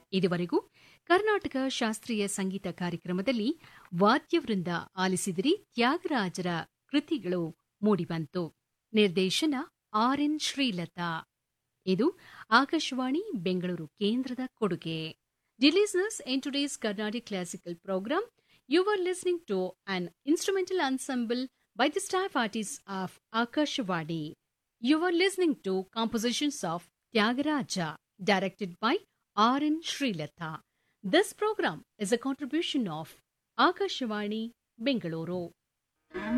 ಇದುವರೆಗೂ ಕರ್ನಾಟಕ ಶಾಸ್ತ್ರೀಯ ಸಂಗೀತ ಕಾರ್ಯಕ್ರಮದಲ್ಲಿ ವಾದ್ಯವೃಂದ ಆಲಿಸಿದಿರಿ ತ್ಯಾಗರಾಜರ ಕೃತಿಗಳು ಮೂಡಿಬಂತು ನಿರ್ದೇಶನ ಆರ್ ಎನ್ ಶ್ರೀಲತಾ ಇದು ಆಕಾಶವಾಣಿ ಬೆಂಗಳೂರು ಕೇಂದ್ರದ ಕೊಡುಗೆ dear listeners in today's Carnatic classical program you are listening to an instrumental ensemble by the staff artists of Akashvadi. You are listening to compositions of Tyagaraja, directed by R. N. Srilata. This program is a contribution of Akashvani, Bengaluru.